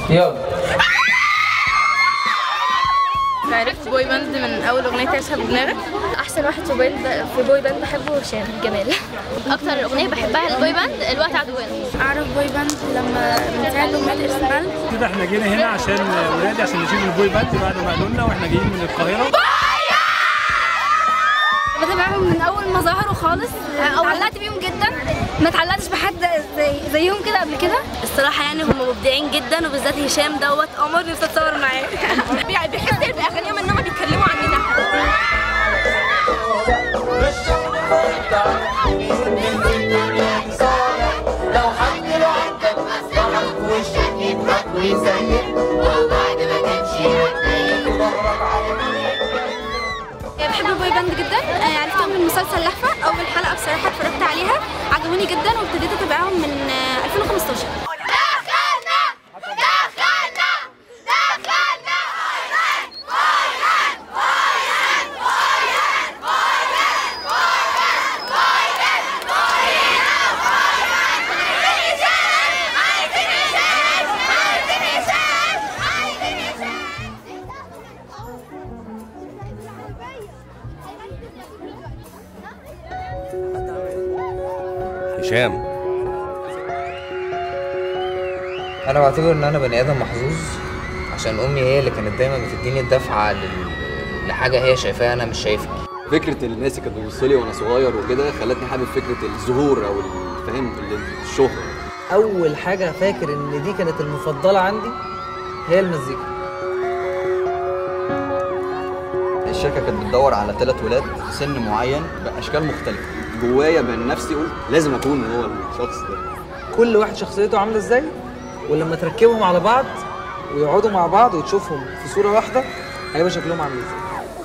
يلا عرفت بوي باند من اول اغنيه تعيشها بدماغك احسن واحد في بوي في بوي باند بحبه هشام جمال اكتر اغنيه بحبها البوي باند الوقت عدونا اعرف بوي باند لما من ساعه اغنيه ارسنال كده احنا جينا هنا عشان ولادي عشان نشوف البوي باند بعد ما قالوا لنا واحنا جايين من القاهره بتابعهم من اول ما ظهروا خالص اتعلقت بيهم جدا ما اتعلقتش بحد زي زيهم كده قبل كده الصراحه يعني هم مبدعين جدا وبالذات هشام دوت قمر نفسي اتصور معاه بيحس باغانيهم ان هم بيتكلموا عننا لو حد له عندك مصلحة في وشك يضحك ويزيق والله ده ما كانش هتضايق بحب البوي باند جدا آه، عرفتهم من مسلسل لهفة اول حلقه بصراحه اتفرجت عليها عجبوني جدا وابتديت اتابعهم من آه، 2015 هشام انا بعتبر ان انا بني ادم محظوظ عشان امي هي اللي كانت دايما بتديني الدفعه لل- لحاجه هي شايفاها انا مش شايفها فكره الناس اللي كانت بتبص لي وانا صغير وكده خلتني حابب فكره الظهور او الفهم الشهره اول حاجه فاكر ان دي كانت المفضله عندي هي المزيكا الشركه كانت بتدور على ثلاث ولاد في سن معين باشكال مختلفه جوايا من نفسي قلت لازم اكون هو الشخص ده كل واحد شخصيته عامله ازاي ولما تركبهم على بعض ويقعدوا مع بعض وتشوفهم في صوره واحده هيبقى شكلهم عامل ازاي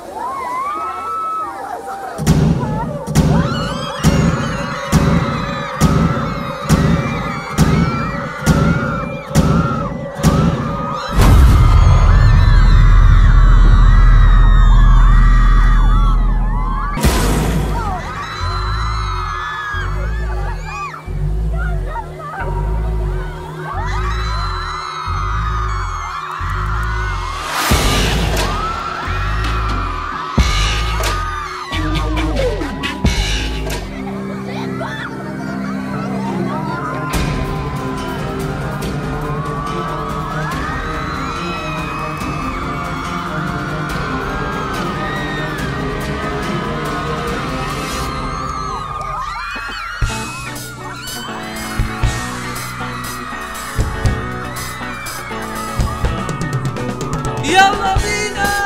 يلا بينا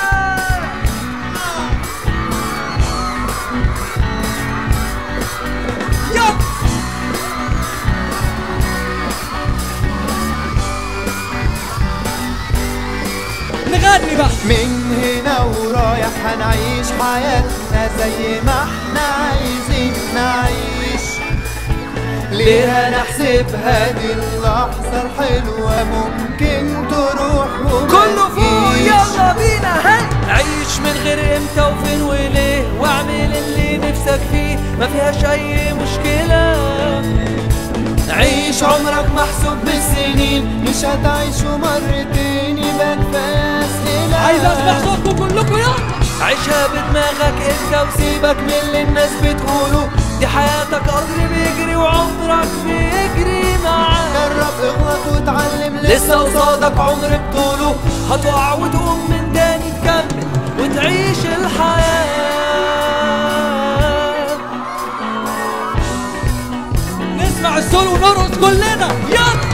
يلا نغني بقى من هنا ورايح هنعيش حياتنا زي ما احنا عايزين نعيش ليه هنحسبها دي اللحظة الحلوة ممكن تروح وما كله فوق تجيش. يلا بينا هاي عيش من غير امتى وفين وليه واعمل اللي نفسك فيه ما فيهاش اي مشكلة عيش عمرك محسوب بالسنين مش هتعيشه مرتين يبقى كفاية سنين عايز اسمع صوتكم كلكم يلا عيشها بدماغك انت وسيبك من اللي الناس بتقوله دي حياتك قطر بيجري وعمرك بيجري معاك جرب اغلط واتعلم لسه قصادك عمر بطوله هتقع وتقوم من تاني تكمل وتعيش الحياة نسمع السول ونرقص كلنا يلا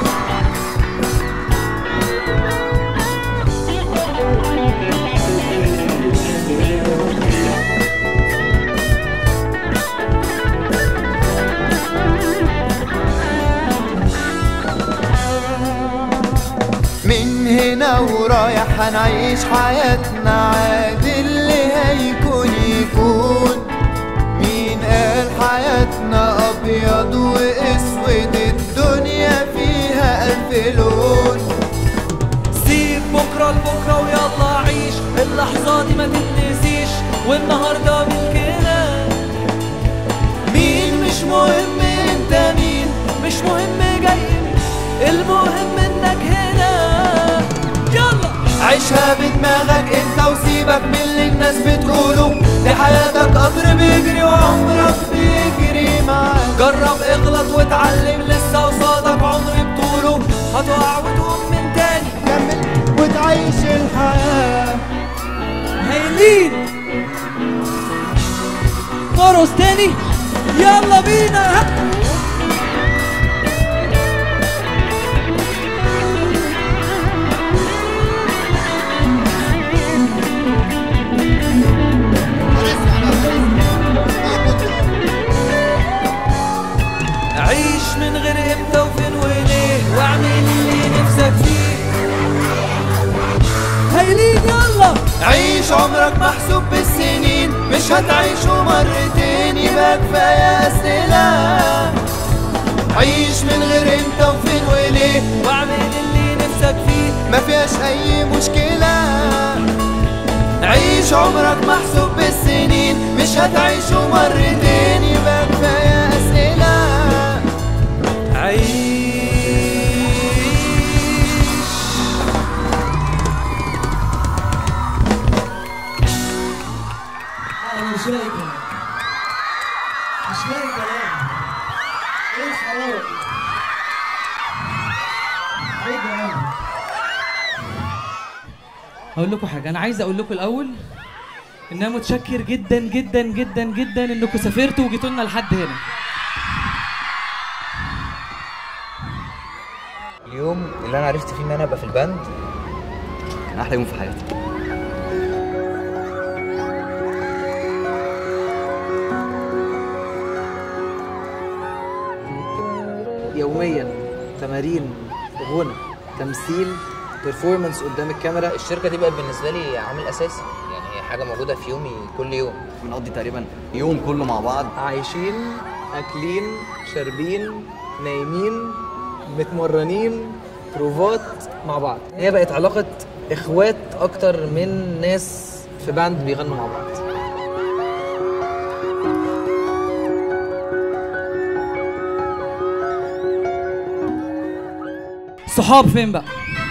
من هنا ورايح هنعيش حياتنا عادي اللي هيكون يكون مين قال حياتنا ابيض واسود الدنيا فيها الف لون سيب بكرة لبكرة ويلا عيش اللحظة دي ما تتنسيش والنهاردة ملكنا مين مش مهم انت مين مش مهم جاي مين. المهم انك هنا عيشها بدماغك انت وسيبك من اللي الناس بتقوله دي حياتك قطر بيجري وعمرك بيجري معاك جرب اغلط واتعلم لسه قصادك عمر بطوله هتقع وتقوم من تاني كمل وتعيش الحياة هايلين نرقص تاني يلا بينا عيش من غير امتى وفين وليه واعمل اللي نفسك فيه هايلين يلا عيش عمرك محسوب بالسنين مش هتعيشه مرتين يبقى كفايه اسئله عيش من غير امتى وفين وليه واعمل اللي نفسك فيه ما فيهاش اي مشكله عيش عمرك محسوب بالسنين مش هتعيشه مرتين يبقى كفايه اسئله عيش أنا مش لاقي كلام مش لاقي كلام ايه الحلاوة دي؟ ايه ده أنا؟ هقول لكم حاجه انا عايز اقول لكم الاول ان انا متشكر جدا جدا جدا جدا انكم سافرتوا وجيتوا لنا لحد هنا اليوم اللي انا عرفت فيه ان انا ابقى في الباند كان احلى يوم في حياتي يوميا تمارين غنى تمثيل بيرفورمانس قدام الكاميرا الشركه دي بقت بالنسبه لي عامل اساسي يعني هي حاجه موجوده في يومي كل يوم بنقضي تقريبا يوم كله مع بعض عايشين اكلين شاربين نايمين متمرنين بروفات مع بعض هي بقت علاقة اخوات اكتر من ناس في باند بيغنوا مع بعض صحاب فين بقى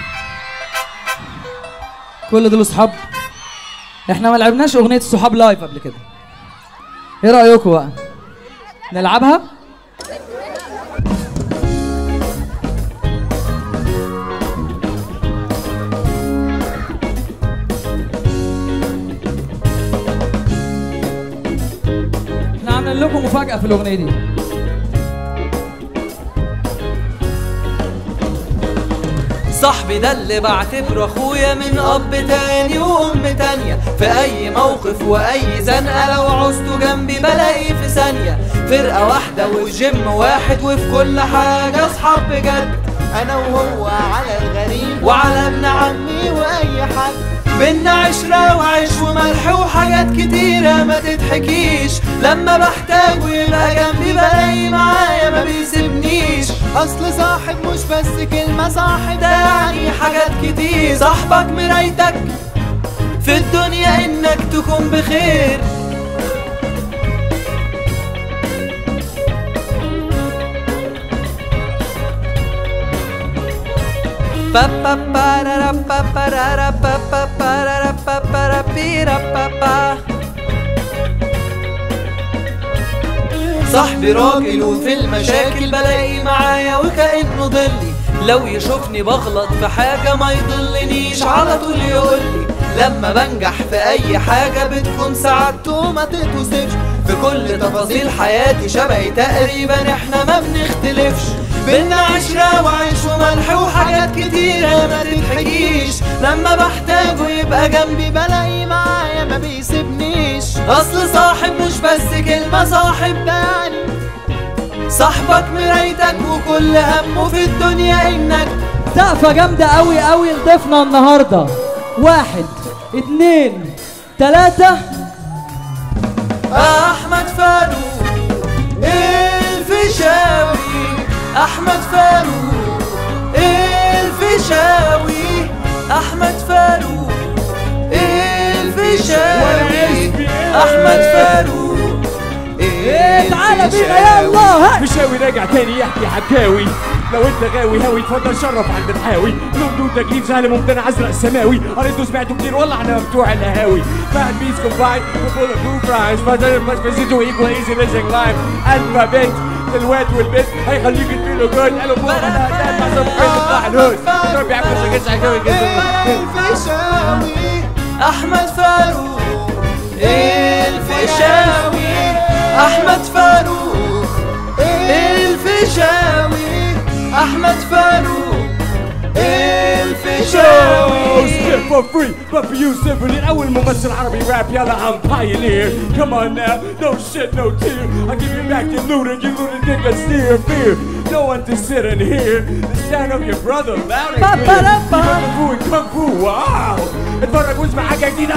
كل دول صحاب احنا ما لعبناش اغنيه الصحاب لايف قبل كده ايه رايكم بقى نلعبها احنا عاملين لكم مفاجاه في الاغنيه دي صاحبي ده اللي بعتبره اخويا من اب تاني وام تانية في اي موقف واي زنقة لو عوزته جنبي بلاقيه في ثانية فرقة واحدة والجيم واحد وفي كل حاجة اصحاب بجد انا وهو على الغريب وعلى ابن عمي واي حد بينا عشرة وعيش وملح وحاجات كتيرة ما تتحكيش لما بحتاجه يبقى جنبي بلاقي معايا ما بيسيبنيش اصل صاحب مش بس كلمة صاحب ده يعني حاجات كتير صاحبك مرايتك في الدنيا انك تكون بخير با با با را را با با را را با با با را را با با را بي را با با صاحبي راجل وفي المشاكل بلاقي معايا وكأنه ضلي لو يشوفني بغلط في حاجة ما يضلنيش على طول يقولي لما بنجح في أي حاجة بتكون سعادته ما تتوصفش في كل تفاصيل حياتي شبهي تقريبا احنا ما بنختلفش بينا عشرة وعيش وملح وحاجات كتيرة ما تتحكيش لما بحتاجه يبقى جنبي بلاقي معايا ما بيسيبنيش أصل صاحب مش بس كلمة صاحب ده يعني صاحبك مرايتك وكل همه في الدنيا إنك سقفة جامدة أوي أوي لضيفنا النهاردة واحد اتنين تلاتة أحمد فاروق الفيشاوي أحمد فاروق الفيشاوي أحمد فاروق الفيشاوي أحمد فاروق تعالى بينا يلا ها فيشاوي راجع تاني يحكي حكاوي لو انت غاوي هاوي اتفضل شرف عند الحاوي له بدون تكليف سهل ممتنع ازرق سماوي قريته سمعته كتير والله احنا بتوع القهاوي فات بيس كومباين وفول اوف بلو فرايز فاضل مش بزيتو ايكوال ايزي ليزنج لايف الفا بنت الواد والبنت هيخليك تفيلوا جود قالوا فوق انا ده تعصب كده بتاع الهوس الدور بيعمل شكل شكل الفيشاوي احمد فاروق الفيشاوي احمد فاروق الفيشاوي احمد فاروق الفيشاوي Skip for free, but for you simply أول ممثل عربي rap يلا I'm pioneer Come on now, no shit, no tear I give you back your loot and you lunatic and steer fear No one to sit and hear The sound of your brother loud and clear Kung Fu and Kung Fu, wow اتفرج واسمع حاجة جديدة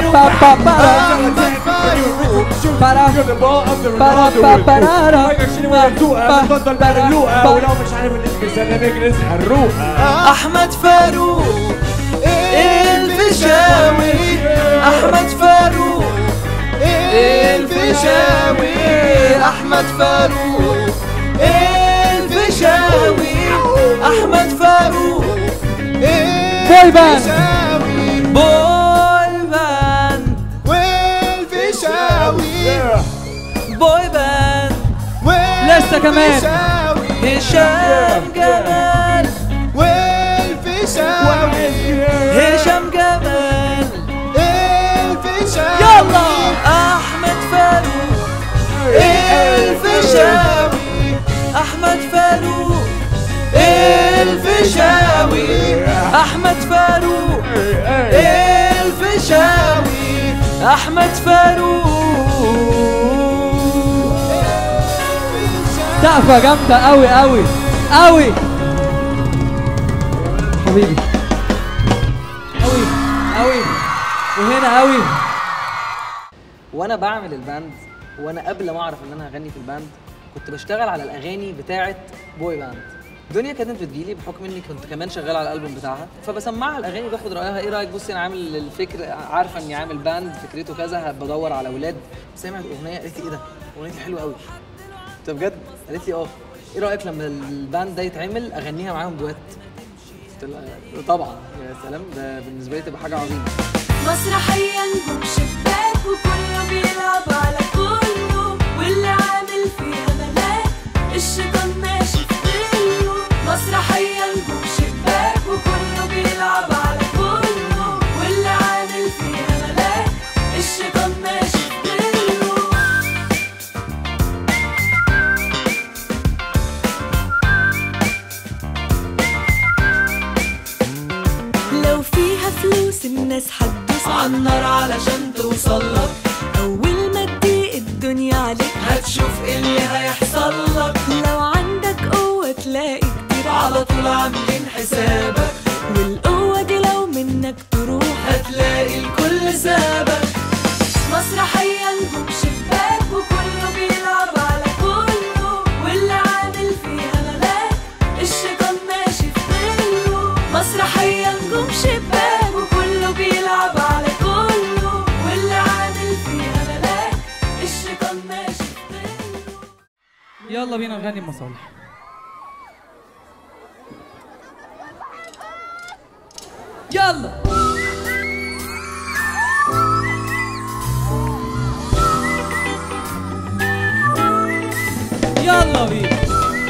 You're the ball of the Ronaldo رايك شنو مفتوقة بتفضل باللوقة ولو مش عارف الاسم سلمك رزق الروقة احمد فاروق الفيشاوي احمد فاروق الفيشاوي احمد فاروق الفيشاوي احمد فاروق بوي باند بوي باند والفيشاوي بوي باند لسه كمان هشام جمال والفيشاوي هشام جمال الفيشاوي يلا احمد فاروق الفيشاوي احمد فاروق الفيشاوي احمد فاروق الفيشاوي احمد فاروق سقفة جامدة قوي قوي قوي حبيبي قوي قوي وهنا قوي وانا بعمل الباند وانا قبل ما اعرف ان انا هغني في الباند كنت بشتغل على الاغاني بتاعه بوي باند دنيا كانت بتجيلي بحكم اني كنت كمان شغال على الالبوم بتاعها فبسمعها الاغاني باخد رايها ايه رايك بصي انا عامل الفكر عارفه اني عامل باند فكرته كذا بدور على اولاد سمعت اغنيه قالت لي ايه ده اغنيتي حلوه قوي انت بجد قالت لي اه ايه رايك لما الباند ده يتعمل اغنيها معاهم دويت قلت لها طبعا يا سلام ده بالنسبه لي تبقى حاجه عظيمه مسرحيا جم شباك وكله بيلعب على كله واللي عامل فيها ملاك الشيطان ماشي في ظله مسرحيا جم شباك وكله بيلعب على كله واللي عامل فيها ملاك الشيطان ماشي في ظله لو فيها فلوس الناس هتدوس عالنار علشان توصلك أول ما تضيق الدنيا عليك هتشوف ايه اللي هيحصل لك لو عندك قوة تلاقي كتير على طول عاملين حسابك والقوة دي لو منك تروح هتلاقي الكل سابك مسرحيا نجوم شباك وكله بيلعب على كله واللي عامل فيها ملاك الشيطان ماشي في ظله مسرحيا نجوم شباك وكله بيلعب على كله واللي عامل فيها ملاك الشيطان ماشي في ظله يلا بينا نغني المصالح يلا يلا بينا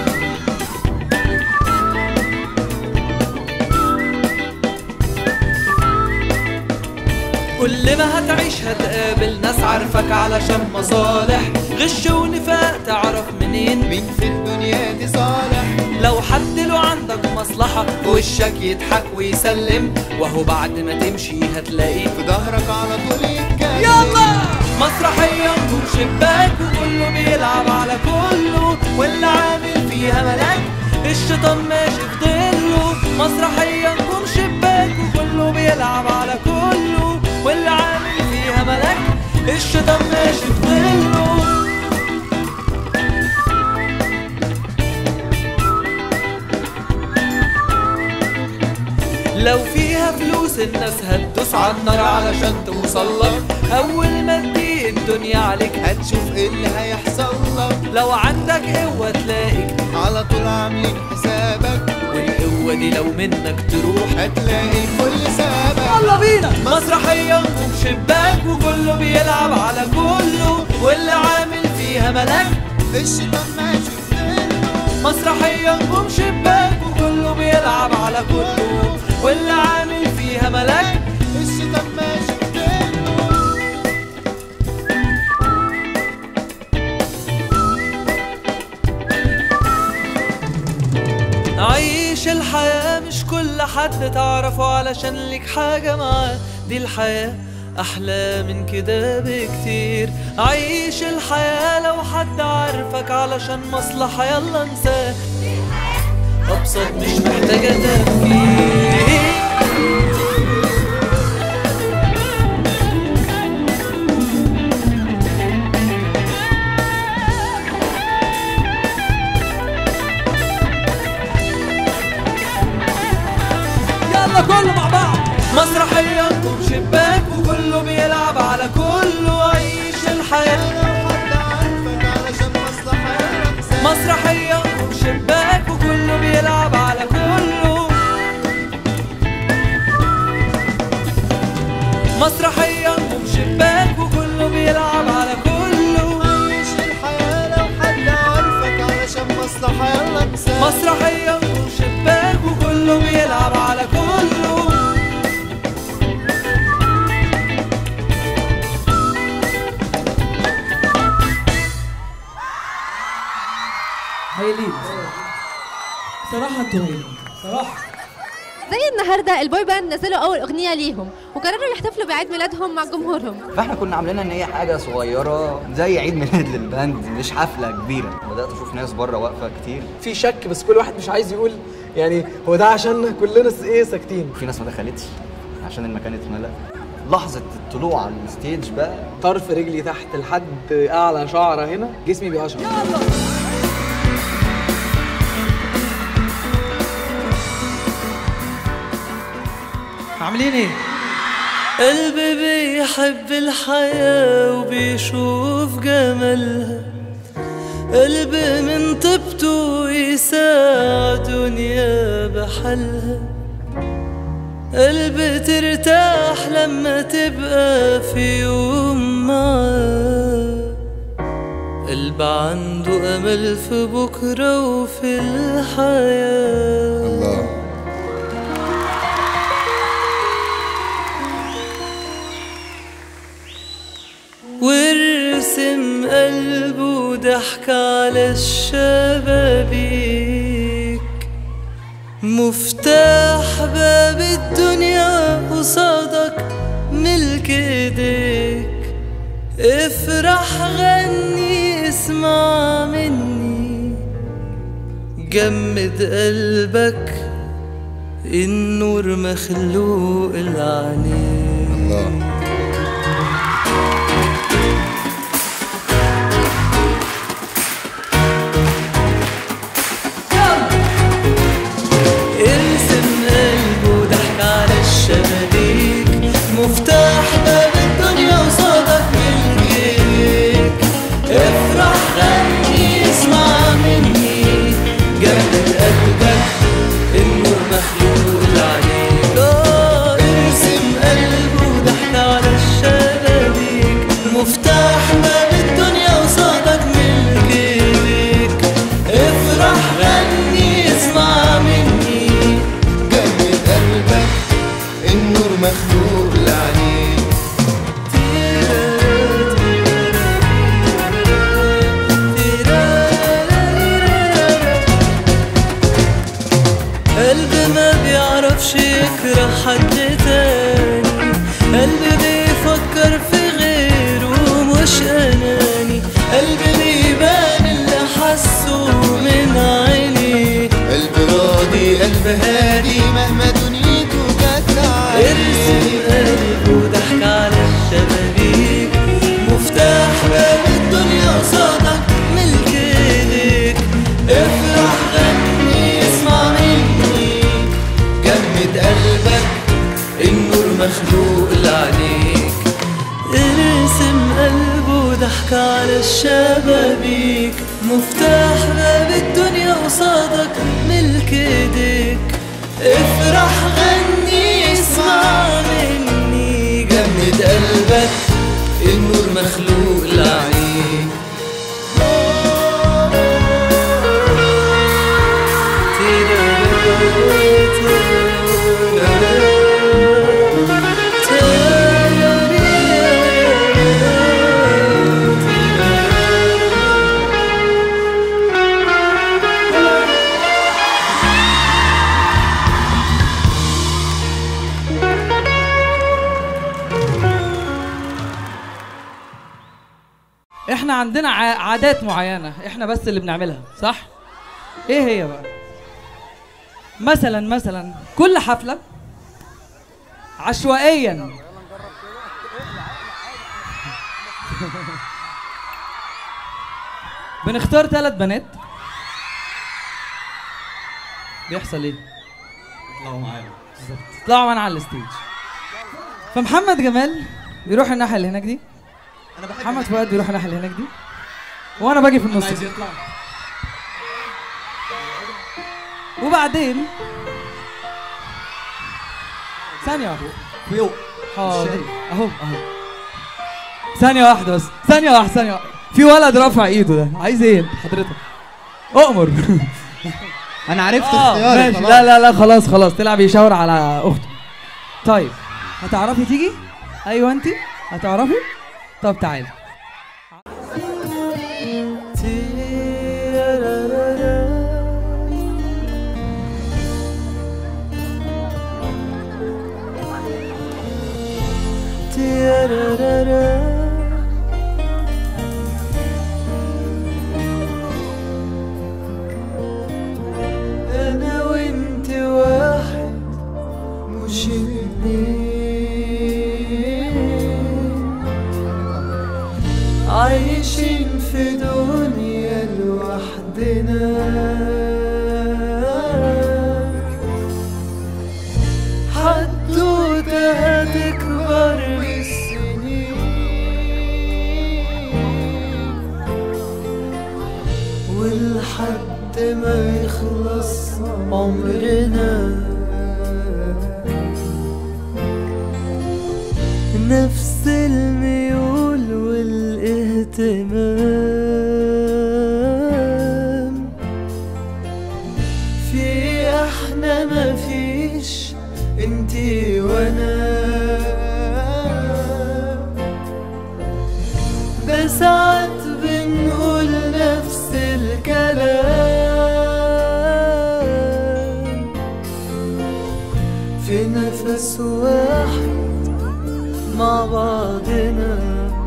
كل ما هتعيش هتقابل ناس عارفك علشان مصالح غش ونفاق تعرف منين مين في الدنيا دي صالح لو حد له عندك مصلحة في وشك يضحك ويسلم وهو بعد ما تمشي هتلاقيه في ظهرك على طول يتكلم يلا مسرحية نجوم شباك وكله بيلعب على كله واللي عامل فيها ملاك الشيطان ماشي في ظله مسرحية نجوم شباك وكله بيلعب على كله واللي عامل فيها ملاك الشيطان ماشي في ظله لو فيها فلوس الناس هتدوس على النار علشان توصل لك اول ما تضيق الدنيا عليك هتشوف ايه اللي هيحصل لك لو عندك قوة تلاقي على طول عاملين حسابك والقوة دي لو منك تروح هتلاقي الكل سابك يلا بينا مسرحية وشباك وكله بيلعب على كله واللي عامل فيها ملاك الشيطان ماشي في ظله مسرحية نجوم شباك وكله بيلعب على كله واللي عامل فيها ملاك الشيطان ماشي في ظله عيش الحياة مش كل حد تعرفه علشان لك حاجة معاه دي الحياة أحلى من كده بكتير عيش الحياة لو حد عارفك علشان مصلحة يلا انساه أبسط مش محتاجة تفكير يلا كله مع بعض مسرحية وشباك وكله بيلعب على كله عيش الحياة حد عارفك علشان مصلحة يلا انساه. مسرحية وشباك وكله بيلعب على كله مسرحية وشباك وكله بيلعب على كله عيش الحياة لو حد عارفك علشان مصلحة يلا انساه. مسرحية وشباك وكله بيلعب على كله هايلين صراحة انتوا هايلين صراحة زي النهارده البوي باند نزلوا اول اغنيه ليهم وقرروا يحتفلوا بعيد ميلادهم مع جمهورهم فاحنا كنا عاملينها ان هي حاجه صغيره زي عيد ميلاد للباند مش حفله كبيره بدات اشوف ناس بره واقفه كتير في شك بس كل واحد مش عايز يقول يعني هو ده عشان كلنا س- ايه ساكتين في ناس ما دخلتش عشان المكان اتملى لحظه الطلوع على الستيج بقى طرف رجلي تحت لحد اعلى شعره هنا جسمي بيقشعر عاملين ايه؟ قلبي بيحب الحياة وبيشوف جمالها قلبي من طيبته يساعد دنيا بحالها قلبي ترتاح لما تبقى في يوم معاه قلب عنده أمل في بكرة وفي الحياة الله وارسم قلبه ضحك على الشبابيك مفتاح باب الدنيا قصادك ملك ايديك افرح غني اسمع مني جمد قلبك النور مخلوق العينين الله ارسم قلبه ضحك على الشبابيك مفتاح باب الدنيا وصادك من ايديك افرح غني اسمع مني جنب قلبك النور مخلوق عليك آه، ارسم قلبه ضحك على الشبابيك مفتاح باب الدنيا وصادك من ايديك افرح غني اسمع مني جمد قلبك النور مخلوق لعينيك قلبي ما بيعرفش يكره حد تاني قلبي بيفكر في غيره مش اناني قلبي بيبان اللي حسه من عيني قلب راضي قلب هادي مهما دنيته جت ارسم عليه قلبه ضحك على الشبابيك مفتاح باب الدنيا قصادك ملك ايديك افرح غني اسمع مني جمد قلبك وضحكة على الشبابيك مفتاح باب الدنيا قصادك ملك ايديك افرح غني اسمع مني جمد قلبك النور مخلوق لعينيك احنا عندنا ع- عادات معينة احنا بس اللي بنعملها صح؟ ايه هي بقى؟ مثلا مثلا كل حفلة عشوائيا بنختار ثلاث بنات بيحصل ايه؟ يطلعوا معانا يطلعوا معانا على الستيج فمحمد جمال بيروح الناحية اللي هناك دي محمد فؤاد بيروح الناحية اللي هناك دي وانا باجي في النص عايز يطلع وبعدين ثانية واحدة فوق حاضر اهو اهو ثانية واحدة بس ثانية واحدة ثانية واحدة في ولد رافع ايده ده عايز ايه انت حضرتك؟ اؤمر انا عرفت آه، اختياري ماشي خلاص. لا لا لا خلاص خلاص طلع بيشاور على اخته طيب هتعرفي تيجي؟ ايوه انت هتعرفي؟ طب تعالي انا وانت واحد مش اتنين عايشين في دنيا لوحدنا حدوتة هتكبر بالسنين ولحد ما يخلص عمرنا نفس الميول والاهتمام في احنا مفيش انتي وانا ده ساعات بنقول نفس الكلام في نفس واحد مع بعضنا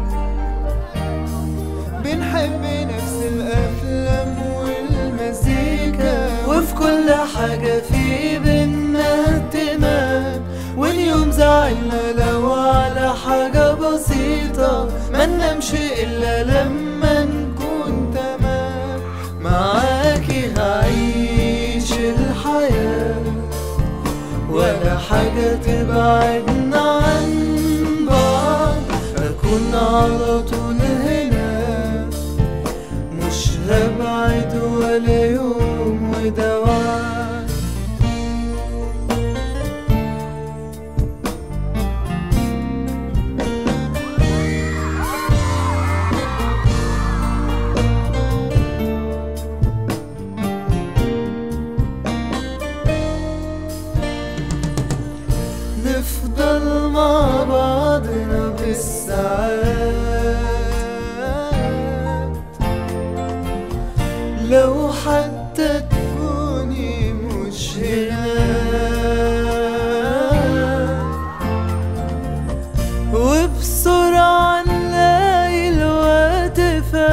بنحب نفس الأفلام والمزيكا وفي كل حاجة في بينا اهتمام واليوم زعلنا لو على حاجة بسيطة ما ننامش إلا لما نكون تمام معاكي هعيش الحياة ولا حاجة تبعدنا عن بعض أكون على طول هنا مش هبعد ولا يوم وده وعد نفضل مع بعضنا بالساعات لو حتى تكوني مش هنا وبسرعة نلاقي الوقت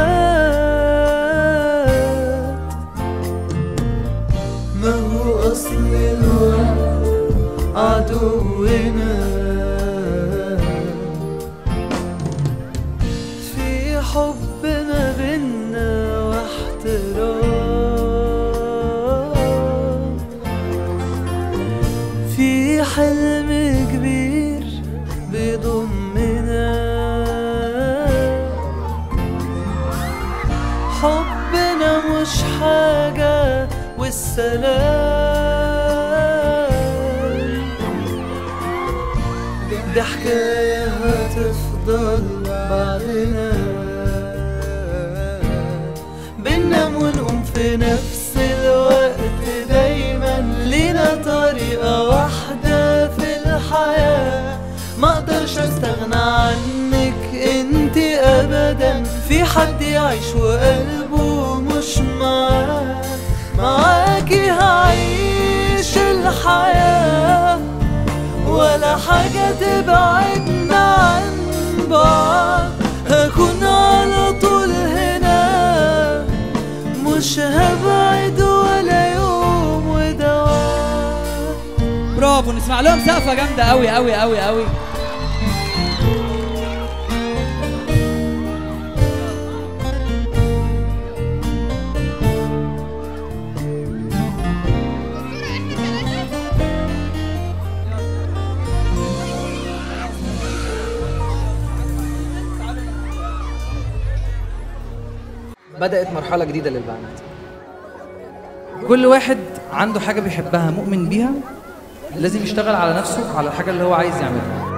فات ما هو أصل الوقت عدونا في حب ما بينا واحترام في حلم كبير بيضمنا والسلام دي حكاية هتفضل بعدنا بننام ونقوم في نفس الوقت دايما لينا طريقة واحدة في الحياة ما اقدرش استغنى عنك انت ابدا في حد يعيش وقلبه مش معاه معاكي هعيش الحياة ولا حاجة تبعدنا عن بعض هكون على طول هنا مش هبعد ولا يوم ودوام برافو نسمع لهم سقفه جامده قوي قوي قوي قوي بدات مرحله جديده للباند كل واحد عنده حاجه بيحبها مؤمن بيها لازم يشتغل على نفسه على الحاجه اللي هو عايز يعملها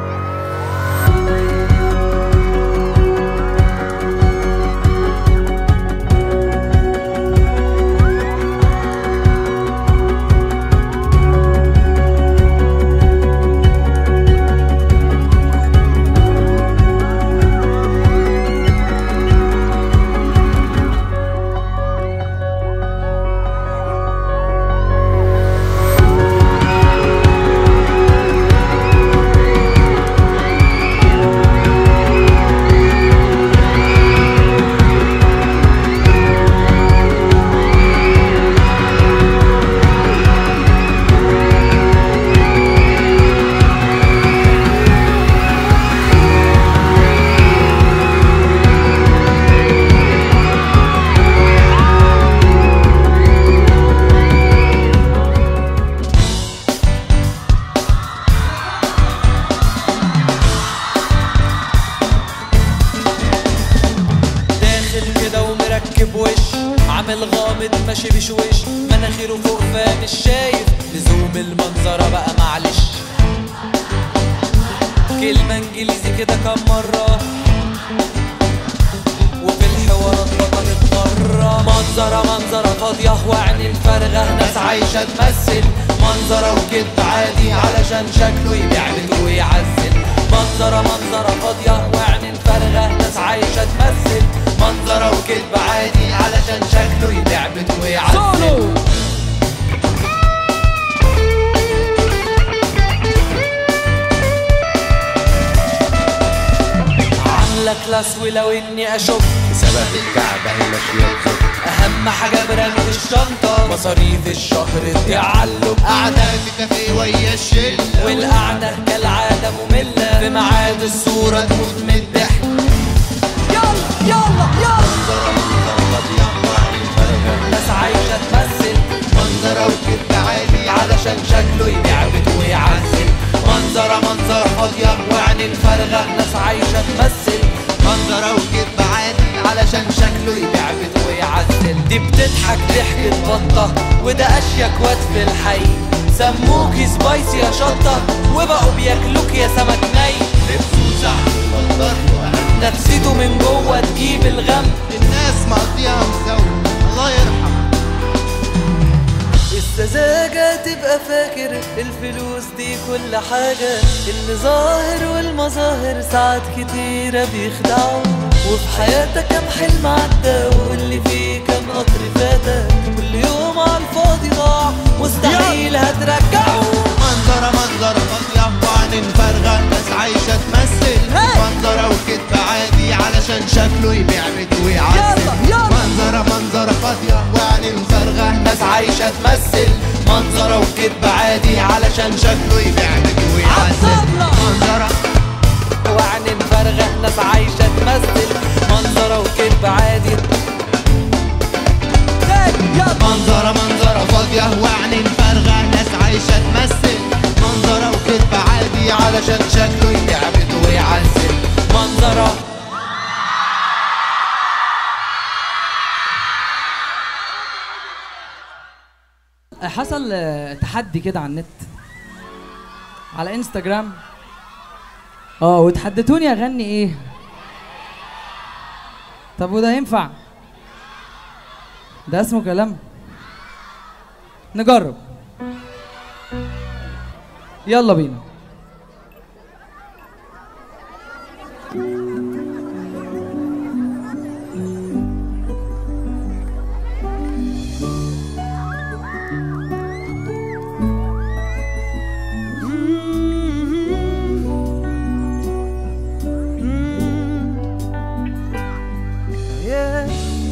داخل كده ومركب وش عامل غامض ماشي بشوش مناخيره فوق فمش شايف لزوم المنظرة بقى معلش كلمة انجليزي كده كم مرة وفي الحوارات بطلت مرة منظرة منظرة فاضية وعين الفارغة ناس عايشة تمثل منظرة وكدب عادي علشان شكله يبيع بيته ويعزل منظرة منظرة فاضية وعين الفارغة ناس عايشة تمثل منظرة وكدب عادي علشان شكله يبيع بيته ويعزل عاملة كلاس ولو اني اشك بسبب الكعبة هي ماشية بخط اهم حاجة براند الشنطة مصاريف الشهر تعلق قاعدة في كافيه ويا الشلة والقعدة كالعادة مملة في ميعاد الصورة تموت من الضحك يلا يلا يلا ناس عايشة تمثل منظرة وكدب عادي علشان شكله يبيع بيته ويعزل منظرة منظر فاضية وعين الفارغة ناس عايشة تمثل منظرة وكدب عادي علشان شكله يبيع بيته ويعزل دي بتضحك ضحكة بطة وده أشيك واد في الحي سموكي سبايسي يا شطة وبقوا بياكلوك يا سمك ني لبسه زعل نضارته نفسيته من جوه تجيب الغم الناس مقضيها مسوي الله يرحم السذاجة تبقى فاكر الفلوس دي كل حاجة اللي ظاهر والمظاهر ساعات كتيرة بيخدعوا وفي حياتك كم حلم عدى واللي فيه كم قطر فاتك كل يوم على الفاضي ضاع مستحيل هترجعه منظرة منظرة فاضية وعين فارغة ناس عايشة تمثل منظرة وكدب عادي علشان شكله يبيع بيته ويعزل منظرة منظرة فاضية وعين فارغة ناس عايشة تمثل منظرة وكدب عادي علشان شكله يبيع بيته ويعزل منظرة وعين فارغة ناس عايشة تمثل منظرة وكدب عادي منظرة منظرة فاضية وعين فارغة ناس عايشة تمثل منظرة وكدب عادي علشان شكله يبيع بيته ويعزل منظرة حصل آه، تحدي كده على النت على انستجرام اه وتحدتوني اغني ايه طب وده ينفع ده اسمه كلام نجرب يلا بينا Yeah.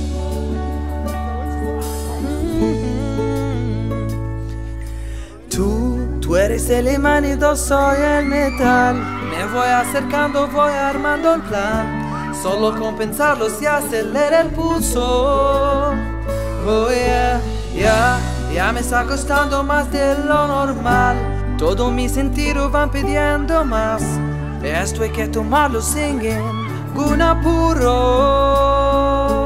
Tú, tú eres el imán y yo soy el metal. Me voy acercando, voy armando el plan. Solo con pensarlo se acelera el pulso. Oh yeah, yeah, ya me está costando más de lo normal. Todo mi sentido van pidiendo más. Esto hay que tomarlo sin ningún apuro.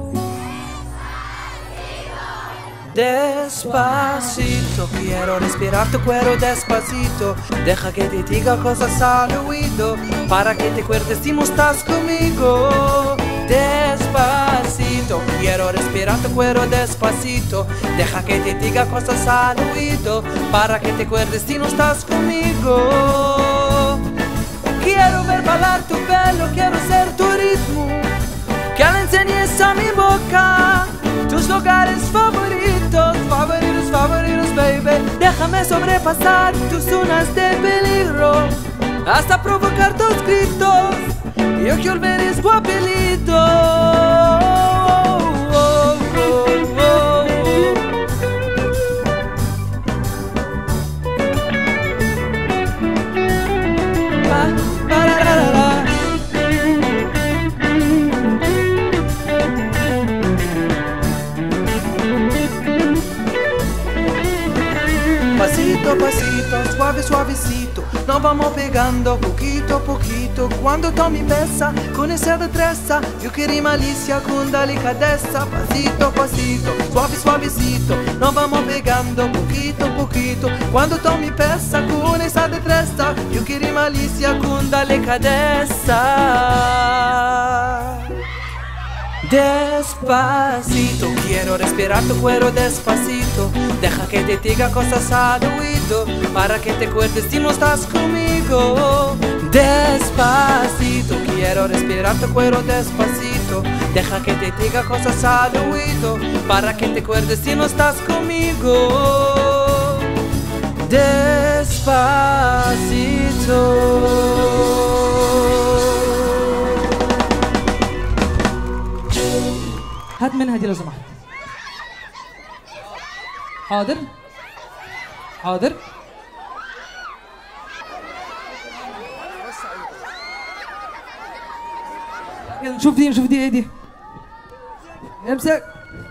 Despacito, quiero respirar tu cuero despacito. Deja que te diga cosas al oído para que te acuerdes si no estás conmigo. Despacito, quiero respirar tu cuero despacito. Deja que te diga cosas al oído para que te acuerdes si no estás conmigo. Quiero ver bailar tu pelo, quiero ser tu ritmo. Que le enseñes a mi boca tus lugares favoritos, favoritos, favoritos, baby. Déjame sobrepasar tus zonas de peligro hasta provocar tus gritos. Yo que olvides tu apellido. Oh, oh, oh, oh. Ba, ba, ra, ra, ra, ra. Pasito a pasito, suave suavecito Nos vamos pegando poquito a poquito Cuando tú me besa con esa destreza Yo quiero malicia con delicadeza Pasito a pasito, suave suavecito Nos vamos pegando poquito a poquito Cuando tú me besa con esa destreza Yo quiero malicia con delicadeza Despacito, quiero respirar tu cuero despacito. Deja que te diga cosas al oído para que te acuerdes si no estás conmigo. Despacito, quiero respirar tu cuero despacito. Deja que te diga cosas al oído para que te acuerdes si no estás conmigo. Despacito. هات منها دي لو سمحت حاضر حاضر يلا نشوف دي نشوف دي ايه دي امسك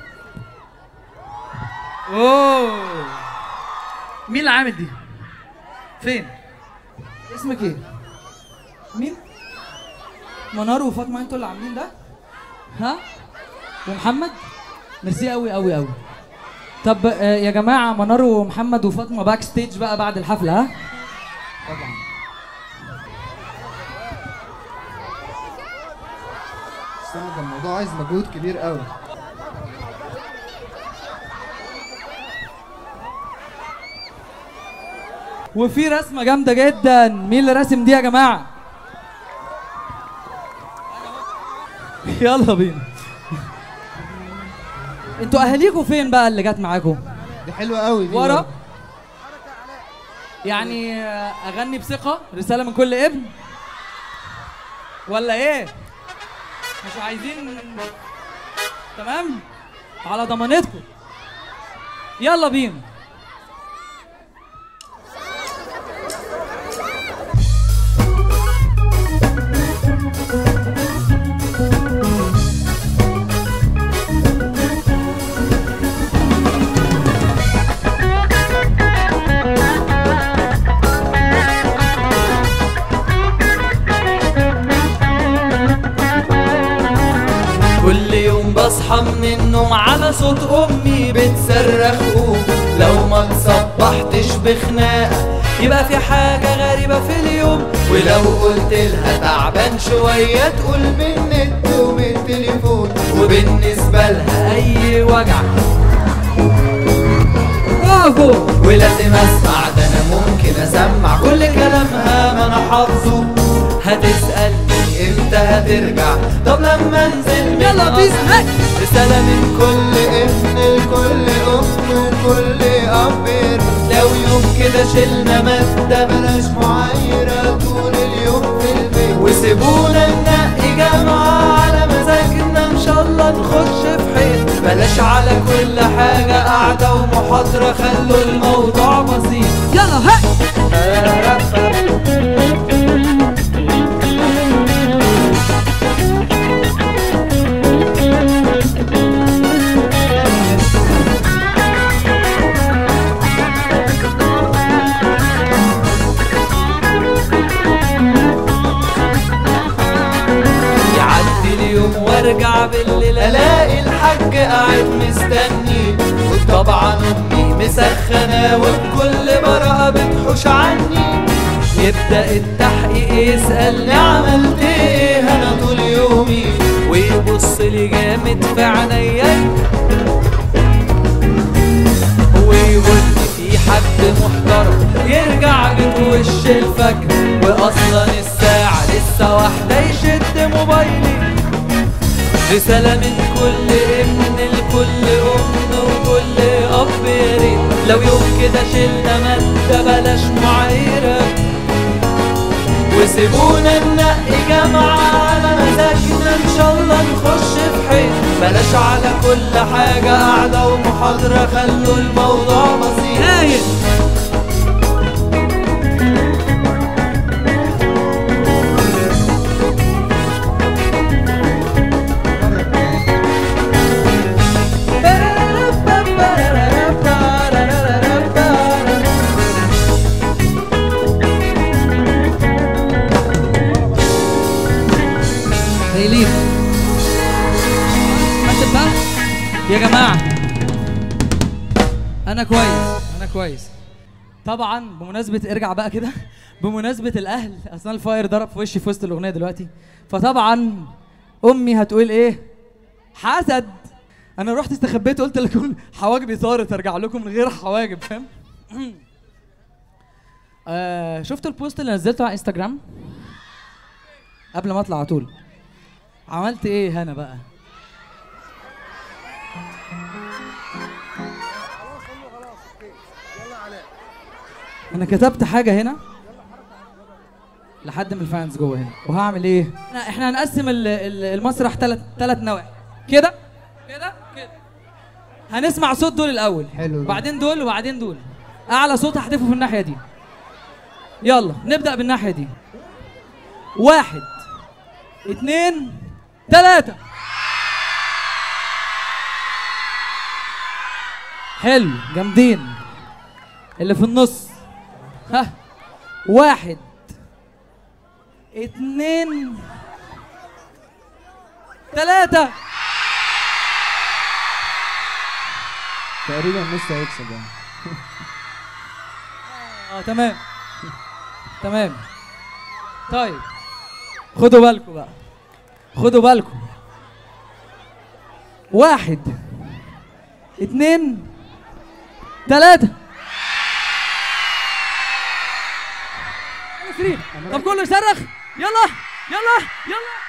اوه مين اللي عامل دي فين اسمك ايه مين منار وفاطمه انتوا اللي عاملين ده ها ومحمد ميرسي قوي قوي قوي طب آه، يا جماعه منار ومحمد وفاطمه باك ستيج بقى بعد الحفله ها طبعا استنى ده الموضوع عايز مجهود كبير قوي وفي رسمه جامده جدا مين اللي راسم دي يا جماعه يلا بينا انتوا اهاليكوا فين بقى اللي جت معاكم دي حلوه قوي دي ورا برضه. يعني آه، اغني بثقه رساله من كل ابن ولا ايه مش عايزين تمام على ضمانتكم يلا بينا كل يوم بصحى من النوم على صوت امي بتصرخ قوم لو ما تصبحتش بخناقة يبقى في حاجة غريبة في اليوم ولو قلت لها تعبان شوية تقول من النت ومن التليفون وبالنسبة لها أي وجع برافو ولازم اسمع ده انا ممكن اسمع كل كلامها ما انا حافظه هتسألني امتى هترجع طب لما انزل يلا بيس رسالة من كل ابن لكل ام وكل اب لو يوم كده شلنا مادة بلاش معايرة طول اليوم في البيت وسيبونا ننقي جامعة على مزاجنا ان شاء الله نخش في حيط بلاش على كل حاجة قاعدة ومحاضرة خلوا الموضوع بسيط يلا هاي يعدي اليوم وارجع بالليل الاقي الحاج قاعد مستني وطبعا امي مسخنه وبكل براءه بتحوش عني يبدا التحقيق يسالني عملت ايه انا طول يومي ويبص لي جامد في عينيا ويقول لي في حد محترم يرجع بيت وش الفجر واصلا الساعة لسه واحدة يشد موبايلي رسالة من كل ابن لكل ام وكل اب يا ريت لو يوم كده شلنا مادة بلاش معايرة وسيبونا ننقي جامعة على مزاجنا ان شاء الله نخش في حيط بلاش على كل حاجة قاعدة ومحاضرة خلوا الموضوع بسيط هايل هيلين حاسب بقى يا جماعة أنا كويس أنا كويس طبعا بمناسبة ارجع بقى كده بمناسبة الأهل أصلا الفاير ضرب في وشي في وسط الأغنية دلوقتي فطبعا أمي هتقول إيه؟ حسد أنا رحت استخبيت قلت لكم حواجبي طارت أرجع لكم من غير حواجب فاهم؟ آه شفتوا البوست اللي نزلته على انستجرام؟ قبل ما اطلع على طول عملت ايه هنا بقى انا كتبت حاجه هنا لحد من الفانز جوه هنا وهعمل ايه احنا احنا هنقسم ال- ال- المسرح ثلاث ثلاث نواحي كده كده كده هنسمع صوت دول الاول حلو وبعدين دول وبعدين دول اعلى صوت هحذفه في الناحيه دي يلا نبدا بالناحيه دي واحد اتنين تلاتة حلو جامدين اللي في النص ها واحد اتنين تلاتة تقريبا نص هيكسب يعني اه تمام تمام طيب خدوا بالكم بقى خدوا بالكم واحد اتنين تلاتة عشرين طب كله يصرخ يلا يلا يلا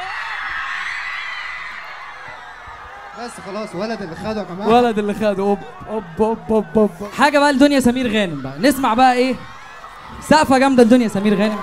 بس خلاص ولد اللي خده يا جماعه ولد اللي خده اوب اوب اوب اوب اوب حاجه بقى لدنيا سمير غانم بقى نسمع بقى ايه سقفه جامده لدنيا سمير غانم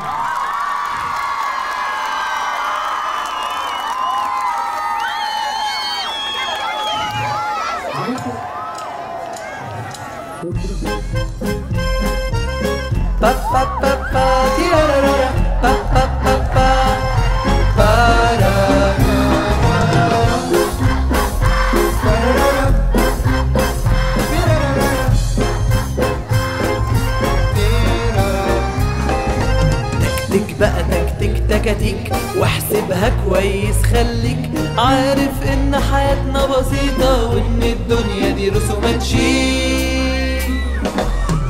تك بقى تكتك تكاتيك واحسبها كويس خليك عارف ان حياتنا بسيطة وان الدنيا دي رسومات شيك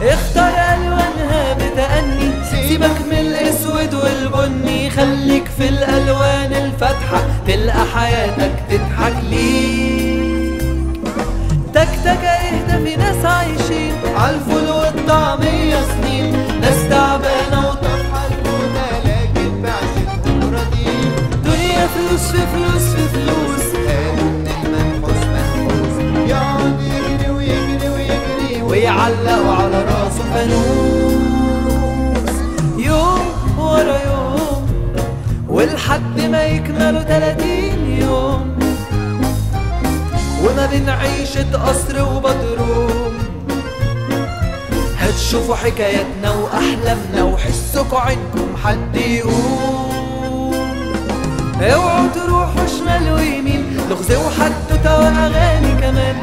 اختار الوانها بتأني سيبك من الاسود والبني خليك في الالوان الفاتحة تلقى حياتك تضحك ليك تك تك اهدى في ناس عايشين عالفول والطعمية سنين ناس تعبانة وطفحة الموتى لكن بعشتهم راضيين دنيا فلوس في فلوس في فلوس قالوا ان المنحوس منحوس يقعد يجري ويجري ويجري ويعلقوا على راسه فانوس يوم ورا يوم ولحد ما يكملوا 30 يوم وما بين عيشة قصر وبدروم هتشوفوا حكاياتنا وأحلامنا وحسكوا عينكم حد يقوم اوعوا تروحوا شمال ويمين لغز وحدوتة وأغاني كمان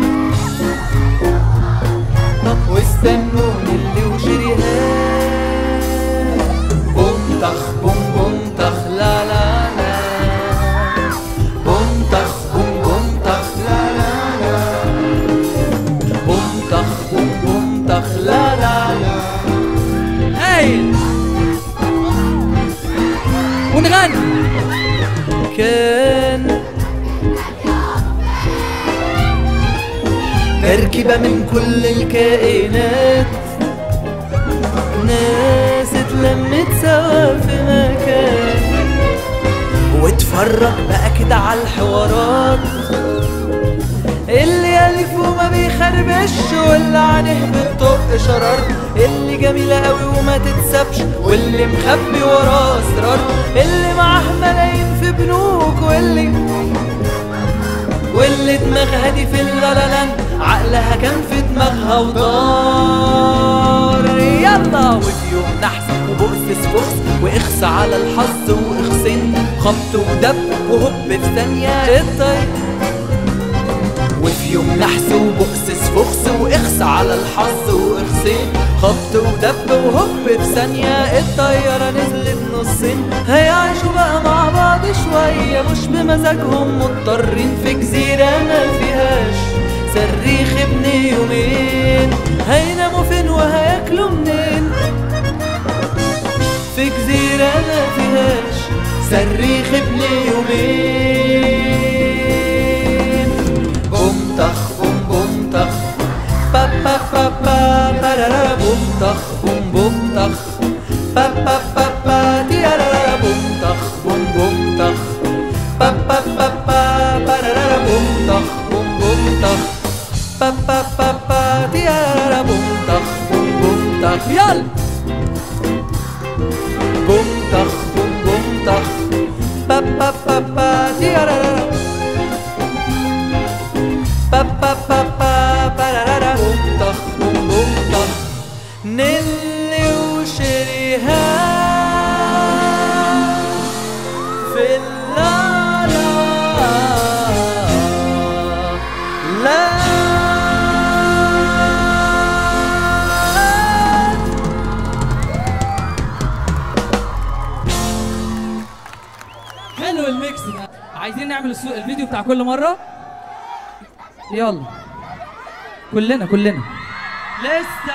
واستنوني اللي وشريهان بوم طخ بوم بوم طخ لا لا لا بوم طخ بوم بوم طخ لا لا لا بوم طخ بوم بوم طخ لا لا لا هايل ونغني كان مركبة من كل الكائنات ناس اتلمت سوا في مكان واتفرج بقى كده على الحوارات اللي يلف وما بيخربش واللي عينيه بتطق شرار اللي جميلة قوي وما تتسابش واللي مخبي وراه اسرار اللي معاه ملايين في بنوك واللي واللي دماغها دي في اللالالان عقلها كان في دماغها ودار يلا وفي يوم نحس وبؤس فخس واخس على الحظ واخسن خبط ودب وهوب في ثانية الطير وفي يوم نحس وبؤس فخس واخس على الحظ واخسين خبط ودب وهوب في ثانية الطيارة نزلت نصين هيعيشوا بقى مع بعض شوية مش بمزاجهم مضطرين في جزيرة ما فيهاش صريخ ابن يومين هيناموا فين وهياكلوا منين في جزيرة ما فيهاش صريخ ابن يومين بوم طخ بوم بوم طخ با با با با برارا بوم طخ بوم بوم طخ با با با با تيارارا بوم طخ بوم بوم طخ با با با با برارا بوم طخ بوم بوم طخ با با با با تيارارا بوم طخ بوم بوم طخ يلا بوم طخ بوم بوم طخ با با با با تيارارا با با با با برارا بوم طخ بوم بوم طخ نيلي وشريهان في اللالا لا حلو الميكس ده عايزين نعمل السو... الفيديو بتاع كل مرة يلا كلنا كلنا لسه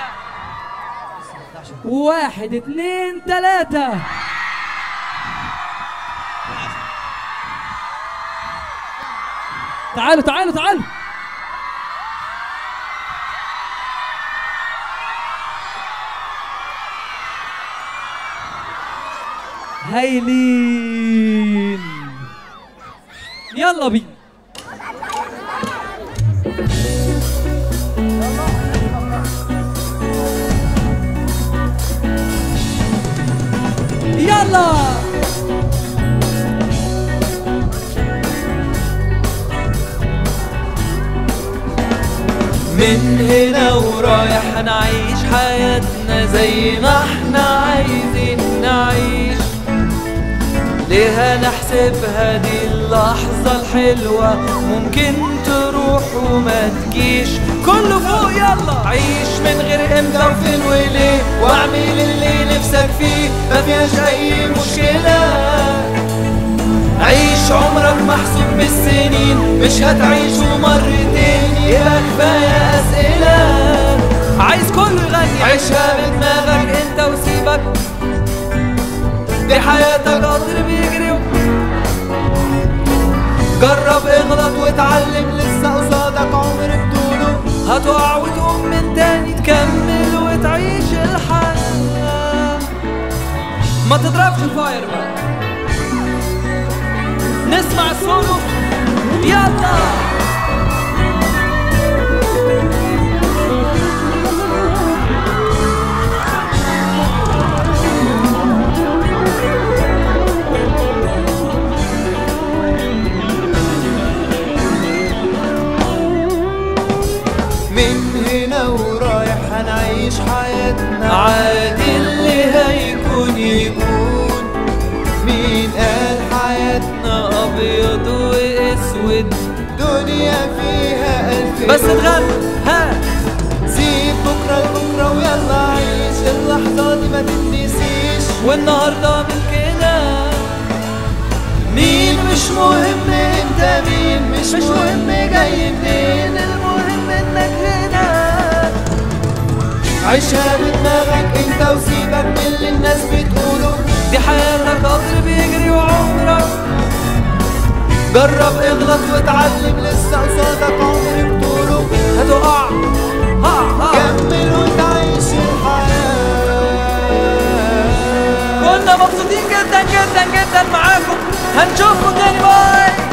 واحد اتنين تلاتة تعالوا تعالوا تعالوا هايلين يلا بينا يلا من هنا ورايح هنعيش حياتنا زي ما احنا عايزين نعيش ليه هنحسبها دي اللحظة الحلوة ممكن تروح وما تجيش كله فوق يلا عيش من غير امتى وفين وليه واعمل اللي نفسك فيه ما فيهاش اي مشكلة عيش عمرك محسوب بالسنين مش هتعيشه مرتين يبقى كفاية أسئلة عايز كله يغني عيشها بدماغك انت وسيبك دي حياتك قطر بيجري جرب اغلط واتعلم لسه قصادك عمر بطوله هتقع وتقوم من تاني تكمل وتعيش الحياة ما تضربش الفاير بقى نسمع السولو يلا من هنا ورايح هنعيش حياتنا عادي اللي هيكون يكون مين قال حياتنا ابيض واسود دنيا فيها ألف بس لون. تغني ها سيب بكرة لبكرة ويلا عيش اللحظة دي ما تتنسيش والنهارده من كده مين مش مهم انت مين مش, مش مهم جاي منين المهم انك هنا عيشها بدماغك انت وسيبك من اللي الناس بتقوله دي حياتك قطر بيجري وعمرك جرب اغلط واتعلم لسه قصادك عمر بطوله هتقع ها ها كمل وتعيش الحياة كنا مبسوطين جدا جدا جدا معاكم هنشوفكم تاني باي